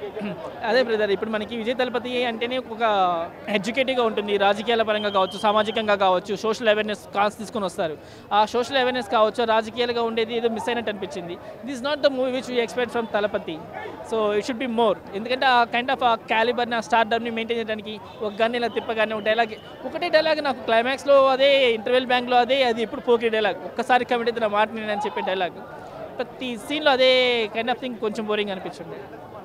అదే బ్రదర్ ఇప్పుడు మనకి విజయ్ తలపతి అంటేనే ఒక ఎడ్యుకేటివ్గా ఉంటుంది రాజకీయాల పరంగా కావచ్చు సామాజికంగా కావచ్చు సోషల్ అవేర్నెస్ కాన్స్ తీసుకొని వస్తారు ఆ సోషల్ అవేర్నెస్ కావచ్చు రాజకీయాలుగా ఉండేది ఏదో మిస్ అయినట్టు అనిపించింది this not the movie which we expect from Thalapathy so it should be more ఎందుకంటే ఆ కైండ్ ఆఫ్ ఆ క్యాలిబర్ని ఆ స్టార్డమ్ని మెయింటైన్ చేయడానికి ఒక గన్ ఇలా తిప్పగానే ఒక డైలాగ్ ఒకటే డైలాగ్ నాకు క్లైమాక్స్లో అదే ఇంటర్వెల్ బ్యాంక్లో అదే అది ఇప్పుడు పోకి డైలాగ్ ఒక్కసారి కమిట్ అయితే నా మాట నేను అని చెప్పే డైలాగ్ ప్రతి సీన్లో అదే కైండ్ ఆఫ్ థింగ్ కొంచెం బోరింగ్ అనిపించింది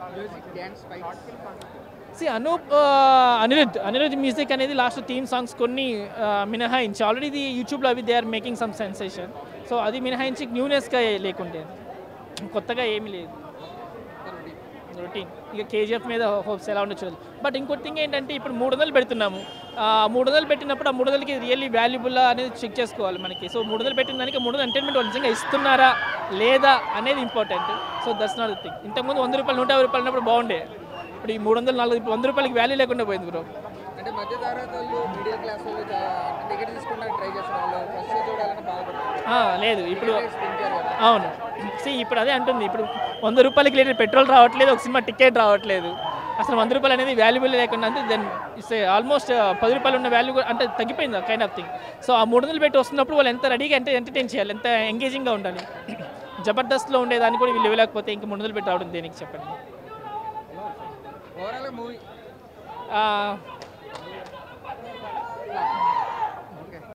సి అనూప్ ఆ, అనిరుద్ అనిరుద్ మ్యూజిక్ అనేది లాస్ట్ థీమ్ సాంగ్స్ కొన్ని ఆ, మినహాయించి ఆల్రెడీ ఇది యూట్యూబ్లో అవి they are making some sensation so అది మినహాయించి న్యూనెస్గా లేకుండే కొత్తగా ఏమీ లేదు రొటీన్ ఇక కేజీఎఫ్ మీద హోప్స్ ఎలా ఉండొచ్చు బట్ ఇంకోటి థింగ్ ఏంటంటే ఇప్పుడు మూడు వందలు పెడుతున్నాము ఆ మూడు వందలు పెట్టినప్పుడు ఆ మూడు వందలకి రియల్లీ వాల్యుబుల్ అనేది చెక్ చేసుకోవాలి మనకి సో మూడు వందలు పెట్టిన దానికి మూడు వందలు ఎంటర్టైన్మెంట్ వాళ్ళు నిజంగా ఇస్తున్నారా లేదా అనేది important so that's not thing ఇంతకుముందు వంద రూపాయలు నూట యాభై రూపాయలు ఉన్నప్పుడు బాగుండే ఇప్పుడు ఈ మూడు వందలు నాలుగు ఇప్పుడు వంద రూపాయలకి వాల్యూ లేకుండా పోయింది బ్రో అంటే మధ్య తరగతి వాళ్ళు మిడిల్ క్లాస్ వాళ్ళు టికెట్ తీసుకుంటానికి ట్రై చేస్తారు వాళ్ళు ఫస్ట్ చూడాలని బాధపడతారు లేదు ఇప్పుడు పెంచారు కదా అవును సి ఇప్పుడు అదే అంటుంది ఇప్పుడు వంద రూపాయలకి లీటర్ పెట్రోల్ రావట్లేదు ఒక సినిమా టికెట్ రావట్లేదు అసలు వంద రూపాయలు అనేది వాల్యుబుల్ లేకుండా అంటే దెన్ ఇట్స్ ఆల్మోస్ట్ పది రూపాయలు ఉన్న వాల్యూ అంటే తగ్గిపోయింది కైండ్ ఆఫ్ థింగ్ సో ఆ మూడు వందలు పెట్టి వస్తున్నప్పుడు వాళ్ళు ఎంత రెడీగా అంటే ఎంటర్టైన్ చేయాలి ఎంత ఎంగేజింగ్గా ఉండాలి జబర్దస్త్లో ఉండేదాన్ని కూడా వీళ్ళు ఇవ్వలేకపోతే ఇంక మూడు వందలు పెట్టి రావడం దేనికి చెప్పండి ఓవరాల్ మూవీ ఆ,